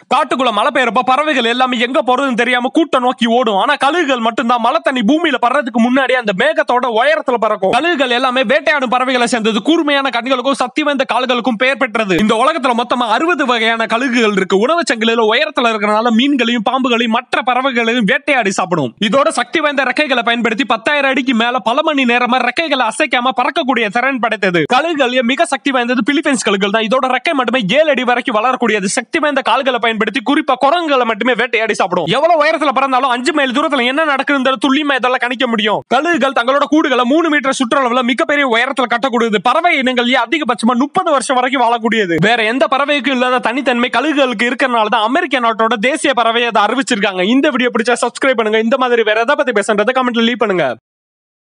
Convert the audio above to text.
காட்டுக்குள்ள மழை பெய்யறப்ப பறவைகள் எல்லாமே எங்க போறதுன்னு தெரியாம கூட்டம் நோக்கி ஓடும் ஆனா கழுகுகள் மட்டும்தான் மழை தண்ணி பூமியில பறறதுக்கு முன்னாடி அந்த மேகத்தோட உயரத்துல பறக்கும் கழுகுகள் எல்லாமே வேட்டையாடும் பறவைகளை சேர்ந்தது கூர்மையான கண்களுக்கும் சக்தி வாய்ந்த கால்களுக்கும் பெயர் பெற்றது இந்த உலகத்துல மொத்தமா அறுபது வகையான கழுகுகள் இருக்கு உணவு சங்கிலியில உயரத்துல இருக்கிறனால மீன்களையும் பாம்புகளையும் மற்ற பறவைகளையும் வேட்டையாடி சாப்பிடும் இதோட சக்தி வாய்ந்த ரெக்கைகளை பயன்படுத்தி பத்தாயிரம் அடிக்கு மேல பல மணி நேரமா ரெக்கைகளை அசைக்காம பறக்கக்கூடிய திறன் படைத்தது கழுகுகள் மிக சக்தி வாய்ந்தது பிலிப்பைன்ஸ் கழுகுகள் தான் இதோட ரெக்கை மட்டுமே ஏழு அடி வரைக்கும் வளரக்கூடியது சக்தி வாய்ந்த கால்களை பயன்படுத்தி குறிப்பா குரங்குகளை மட்டுமே வேட்டையாடி சாப்பிடும் எவ்வளவு உயரத்துல பறந்தாலும் அஞ்சு மைல் தூரத்துல என்ன நடக்குதுன்ற துல்லியமா இதெல்லாம் கணிக்க முடியும் கழுகுகள் தங்களோட கூடுகளை மூணு மீட்டர் சுற்றளவுல மிகப்பெரிய உயரத்துல கட்டக்கூடியது பறவை இனங்கள்லயே அதிகபட்சமா முப்பது வருஷம் வரைக்கும் வாழக்கூடியது வேற எந்த பறவைக்கும் இல்லாத தனித்தன்மை கழுகுகளுக்கு இருக்கிறனால தான் அமெரிக்க நாட்டோட தேசிய பறவை அதை அறிவிச்சிருக்காங்க இந்த வீடியோ பிடிச்சா சப்ஸ்கிரைப் பண்ணுங்க இந்த மாதிரி வேற எதை பத்தி பேசுறதை கமெண்ட்ல லீவ் பண்ணுங்க